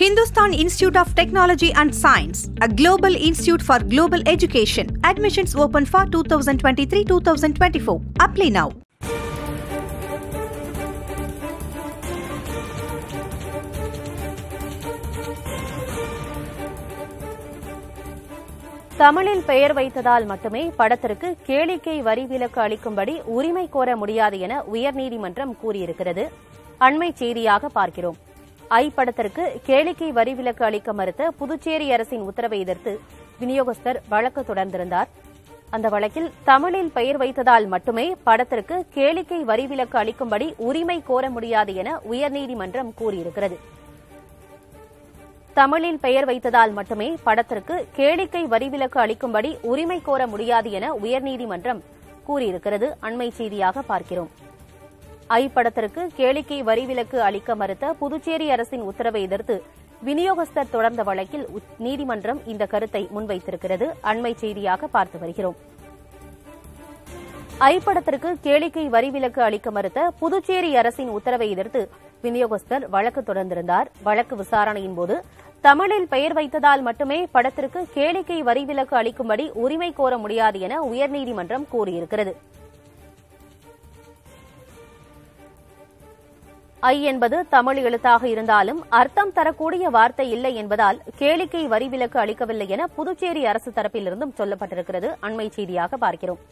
Hindustan Institute of Technology and Science, a global institute for global education. Admissions open for 2023 2024. Apply now. தமிழில் பெயர் வைத்ததால் மட்டுமே படத்திற்கு கேளிக்கை வரி விலக்கு அளிக்கும்படி உரிமை கோர முடியாது என உயர்நீதிமன்றம் கூறியிருக்கிறது அண்மை செய்தியாக பார்க்கிறோம் ஐ படத்திற்கு கேளிக்கை வரி விலக்கு அளிக்க மறுத்த புதுச்சேரி அரசின் உத்தரவை எதிர்த்து விநியோகஸ்தர் வழக்கு தொடர்ந்திருந்தார் அந்த வழக்கில் தமிழில் பெயர் வைத்ததால் மட்டுமே படத்திற்கு கேளிக்கை வரி விலக்கு அளிக்கும்படி உரிமை கோர முடியாது என உயர்நீதிமன்றம் கூறியிருக்கிறது தமிழில் பெயர் வைத்ததால் மட்டுமே படத்திற்கு கேளிக்கை வரி விலக்கு அளிக்கும்படி உரிமை கோர முடியாது என உயர்நீதிமன்றம் கூறியிருக்கிறது அண்மை செய்தியாக பார்க்கிறோம் ஐ படத்திற்கு கேளிக்கை வரி விலக்கு அளிக்க மறுத்த புதுச்சேரி அரசின் உத்தரவை எதிர்த்து விநியோகஸ்தர் தொடர்ந்த வழக்கில் உச்- நீதிமன்றம் இந்த கருத்தை முன்வைத்திருக்கிறது அண்மை செய்தியாக பார்த்து வருகிறோம் ஐ படத்திற்கு கேளிக்கை வரி விலக்கு அளிக்க மறுத்த புதுச்சேரி அரசின் உத்தரவை எதிர்த்து விநியோகஸ்தர் வழக்கு தொடர்ந்திருந்தார் வழக்கு விசாரணையின் போது தமிழில் பெயர் வைத்ததால் மட்டுமே படத்திற்கு கேளிக்கை வரி விலக்கு அளிக்கும்படி உரிமை கோர முடியாது என உயர்நீதிமன்றம் கூறியிருக்கிறது ஐ என்பது தமிழ் எழுத்தாக இருந்தாலும் அர்த்தம் தரக்கூடிய வார்த்தை இல்லை என்பதால் கேளிக்கை வரி விலக்கு அளிக்கவில்லை என புதுச்சேரி அரசு தரப்பிலிருந்தும் சொல்லப்பட்டிருக்கிறது அண்மை செய்தியாக பார்க்கிறோம்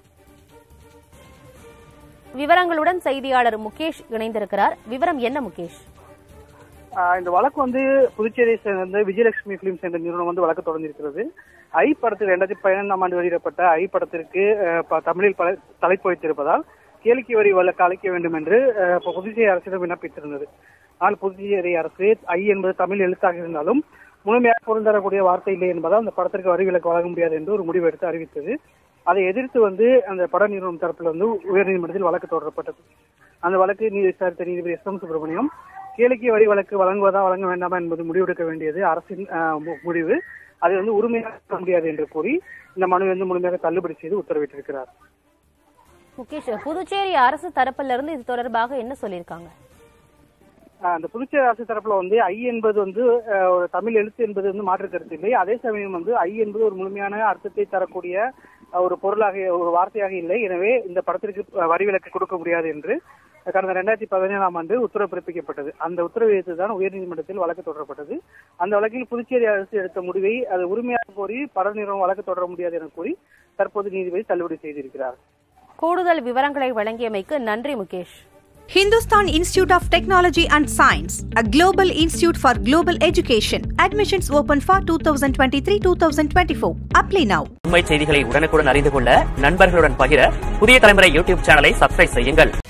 விவரங்களுடன் செய்தியாளர் முகேஷ் இணைந்திருக்கிறார் விவரம் என்ன முகேஷ் ஆஹ் இந்த வழக்கு வந்து புதுச்சேரியை சேர்ந்த விஜயலட்சுமி பிலிம்ஸ் என்ற நிறுவனம் வந்து வழக்கு தொடர்ந்திருக்கிறது ஐ படத்தில் ரெண்டாயிரத்தி பதினைந்தாம் ஆண்டு வெளியிடப்பட்ட ஐ படத்திற்கு ஆஹ் ப- தமிழில் பல தலைப்பு வைத்திருப்பதால் கேளிக்கை வரி வழக்கு அழைக்க வேண்டும் என்று ஆஹ் இப்ப புதுச்சேரி அரசிடம் விண்ணப்பித்திருந்தது ஆனால் புதுச்சேரி அரசு ஐ என்பது தமிழ் எழுத்தாக இருந்தாலும் முழுமையாக பொருந்தரக்கூடிய வார்த்தை இல்லை என்பதால் அந்த படத்திற்கு வரி விலக்கு வழங்க முடியாது என்று ஒரு முடிவு எடுத்து அறிவித்தது அதை எதிர்த்து வந்து அந்த பட நிறுவனம் தரப்பில் வந்து உயர்நீதிமன்றத்தில் வழக்கு தொடரப்பட்டது அந்த வழக்கு நீதி விசாரித்த நீதிபதி எஸ் எம் சுப்பிரமணியம் கேளிக்கை வரி வழக்கு வழங்குவதா வழங்க வேண்டாமா என்பது முடிவெடுக்க வேண்டியது அரசின் ஆஹ், மு- முடிவு அதை வந்து உரிமையாக இருக்க முடியாது என்று கூறி இந்த மனுவை வந்து முழுமையாக தள்ளுபடி செய்து உத்தரவிட்டிருக்கிறார் முகேஷ் புதுச்சேரி அரசு தரப்பிலிருந்து இது தொடர்பாக என்ன சொல்லியிருக்காங்க ஆஹ், அந்த புதுச்சேரி அரசு தரப்புல வந்து ஐ என்பது வந்து ஆஹ், ஒரு தமிழ் எழுத்து என்பது வந்து மாற்று கருத்து இல்லை அதே சமயம் வந்து ஐ என்பது ஒரு முழுமையான அர்த்தத்தை தரக்கூடிய ஆஹ், ஒரு பொருளாக ஒரு வார்த்தையாக இல்லை எனவே இந்த படத்திற்கு ஆஹ், வரி விலக்கு கொடுக்க முடியாது என்று கடந்த ரெண்டாயிரத்தி பதினேழாம் ஆண்டு உத்தரவு பிறப்பிக்கப்பட்டது அந்த உத்தரவை எதிர்த்து தான் உயர்நீதிமன்றத்தில் வழக்கு தொடரப்பட்டது அந்த வழக்கில் புதுச்சேரி அரசு எடுத்த முடிவை அது உரிமையாக கோரி பட நிறுவனம் வழக்கு தொடர முடியாது என கூறி தற்போது நீதிபதி தள்ளுபடி செய்திருக்கிறார் கூடுதல் விவரங்களை வழங்கியமைக்கு நன்றி Mukesh Hindustan Institute of Technology and Science, a global institute for global education. Admissions open for 2023 2024. Apply now. உண்மை செய்திகளை உடனுக்குடன் அறிந்து கொள்ள நண்பர்களுடன் பகிர புதிய தலைமுறை யூடியூப் சேனலை சப்ஸ்கிரைப் செய்யுங்கள்